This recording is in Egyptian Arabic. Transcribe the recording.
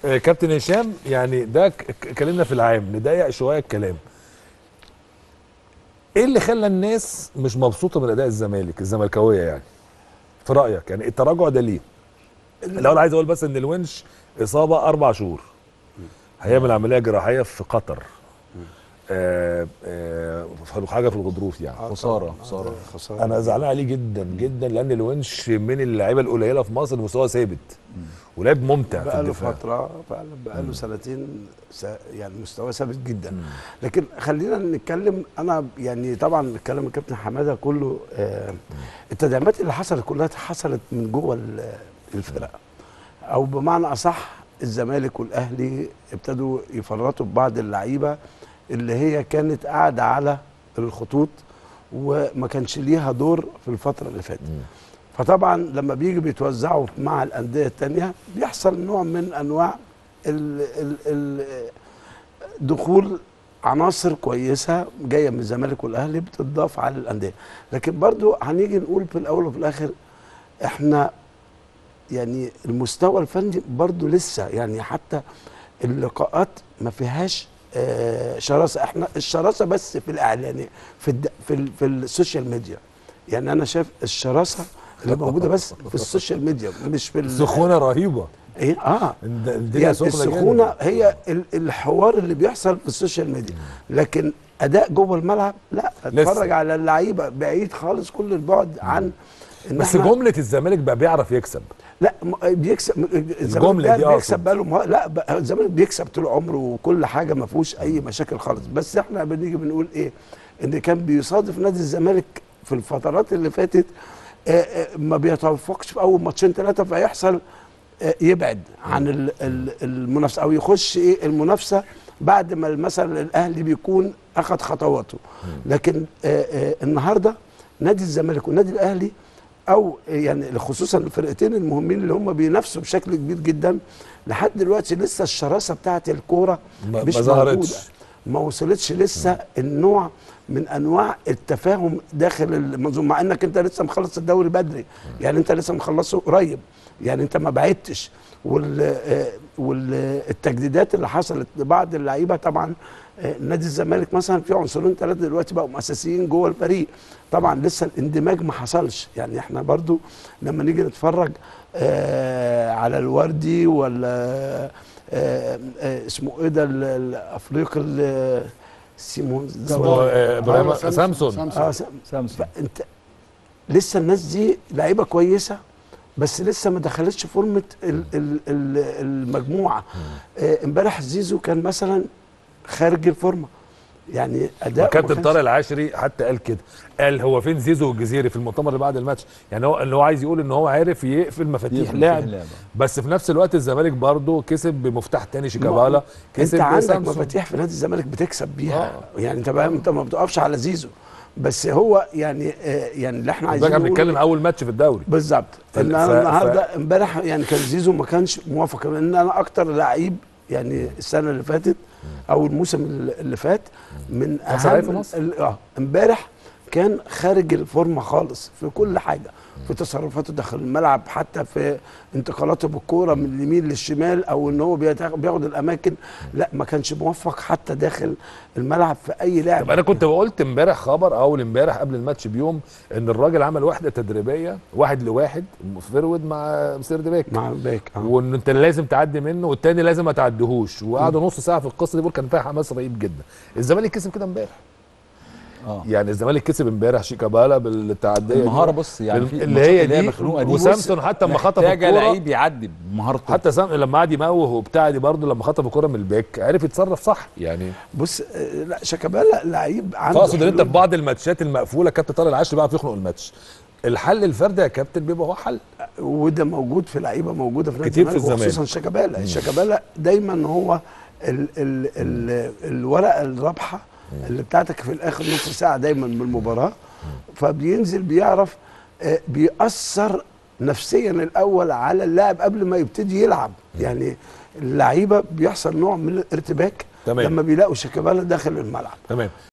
آه، كابتن هشام يعني ده ك- ك- اتكلمنا في العام نضيق شويه الكلام ايه اللي خلى الناس مش مبسوطه من اداء الزمالك الزملكاويه يعني في رايك يعني التراجع ده ليه الاول عايز اقول بس ان الونش اصابه اربع شهور هيعمل عمليه جراحيه في قطر آه آه في حاجه في الغضروف يعني خساره خساره خساره انا زعلان عليه جدا جدا لان الونش من اللعيبه القليله في مصر مستواه ثابت ولعب ممتع في بقاله الدفاع فتره فعلا بقاله سنتين س- يعني مستواه ثابت جدا لكن خلينا نتكلم انا يعني طبعا كلام الكابتن حماده كله آه التدعيمات اللي حصلت كلها حصلت من جوه ال- الفرق او بمعنى اصح الزمالك والاهلي ابتدوا يفرطوا ببعض اللعيبه اللي هي كانت قاعده على الخطوط وما كانش ليها دور في الفتره اللي فاتت فطبعا لما بيجي بيتوزعوا مع الانديه التانية بيحصل نوع من انواع ال ال ال دخول عناصر كويسه جايه من الزمالك والاهلي بتضاف على الانديه لكن برضو هنيجي نقول في الاول وفي الاخر احنا يعني المستوى الفني برضو لسه يعني حتى اللقاءات ما فيهاش آه، شراسه احنا الشراسه بس في الاعلان في الد... في, ال... في السوشيال ميديا يعني انا شايف الشراسه اللي موجوده بس في السوشيال ميديا مش في ال... سخونه رهيبه ايه اه الد- الدنيا يعني سخنه السخونه جدا. هي ال- الحوار اللي بيحصل في السوشيال ميديا لكن اداء جوه الملعب لا لسه. اتفرج على اللعيبه بعيد خالص كل البعد عن إن بس إحنا- جمله الزمالك بقى بيعرف يكسب لا م- بيكسب الزمالك الجملة ده دي بيكسب أقصد. بقاله مه... لا بقى الزمالك بيكسب طول عمره وكل حاجه ما فيهوش اي مشاكل خالص بس احنا بنيجي بنقول ايه ان كان بيصادف نادي الزمالك في الفترات اللي فاتت آه، آه، ما بيتوفقش في اول ماتشين ثلاثه فيحصل آه، يبعد عن ال- ال- المنافسه او يخش ايه المنافسه بعد ما مثلا الاهلي بيكون اخذ خطواته لكن آه، آه، النهارده نادي الزمالك والنادي الاهلي او يعني خصوصا الفرقتين المهمين اللي هم بينافسوا بشكل كبير جدا لحد دلوقتي لسه الشراسه بتاعت الكوره ما- مش ما ظهرتش. موجوده ما وصلتش لسه النوع من انواع التفاهم داخل المنظومه مع انك انت لسه مخلص الدوري بدري يعني انت لسه مخلصه قريب يعني انت ما بعدتش وال آه، والتجديدات اللي حصلت لبعض اللعيبه طبعا آه، نادي الزمالك مثلا في عنصرين ثلاثه دلوقتي بقوا اساسيين جوه الفريق طبعا لسه الاندماج ما حصلش يعني احنا برضو لما نيجي نتفرج آه على الوردي ولا آه آه اسمه ايه ده ال- الافريقي ال- سيمون اسمه آه، ابراهيم أيوة، سامسون اه س- سامسون فانت لسه الناس دي لعيبه كويسه بس لسه ما دخلتش فورمه ال- ال- ال- المجموعه آه، امبارح زيزو كان مثلا خارج الفورمه يعني اداء كابتن طارق العاشري حتى قال كده قال هو فين زيزو والجزيري في المؤتمر اللي بعد الماتش يعني هو اللي هو عايز يقول ان هو عارف يقفل مفاتيح يقفل لعب مفاتيح اللعب. بس في نفس الوقت الزمالك برضه كسب بمفتاح تاني شيكابالا انت كسب عندك سامسون. مفاتيح في نادي الزمالك بتكسب بيها آه. يعني انت فاهم انت ما بتقفش على زيزو بس هو يعني آه، يعني اللي احنا عايزين احنا نقوله بنتكلم اول ماتش في الدوري بالظبط فال- ان ف- انا ف- النهارده امبارح يعني كان زيزو ما كانش موافق لان انا اكتر لعيب يعني السنه اللي فاتت او الموسم اللي اللي فات من أحسن لعيب في اهم مصر. ال- اه امبارح كان خارج الفورمه خالص في كل حاجه في تصرفاته داخل الملعب حتى في انتقالاته بالكوره من اليمين للشمال او ان هو بيتاخ- بياخد الاماكن لا ما كانش موفق حتى داخل الملعب في اي لعب طب انا كنت قلت امبارح خبر اول امبارح قبل الماتش بيوم ان الراجل عمل وحده تدريبيه واحد لواحد فرود مع سيرد باك مع باك آه. وان انت لازم تعدي منه والتاني لازم ما تعديهوش وقعدوا نص ساعه في القصه دي بيقول كان فيها حماس رهيب جدا الزمالك كسب كده امبارح اه يعني الزمالك كسب امبارح شيكابالا بالتعديه دي. المهاره بص يعني بال- في اللي هي الماتشات دي مخنوقه دي وسامسون حتى لما خطف محتاجه الكوره لعيب يعدي بمهارته حتى سام لما قعد يموه وبتاع دي برضه لما خطف الكوره من الباك عرف يتصرف صح يعني بص آه، لا شيكابالا لعيب عنده فاقصد ان انت حلول. في بعض الماتشات المقفوله كابتن طارق العشري بيعرف يخنق الماتش الحل الفردي يا كابتن بيبقى هو حل وده موجود في لعيبه موجوده في نادي كتير في الزمالك الزمالك. وخصوصا شيكابالا شيكابالا دايما هو ال ال ال الورقه الرابحه اللي بتاعتك في الاخر نص ساعه دايما من المباراه فبينزل بيعرف آه، بيأثر نفسيا الاول على اللاعب قبل ما يبتدي يلعب يعني اللعيبه بيحصل نوع من الارتباك تمام. لما بيلاقوا شيكابالا داخل الملعب تمام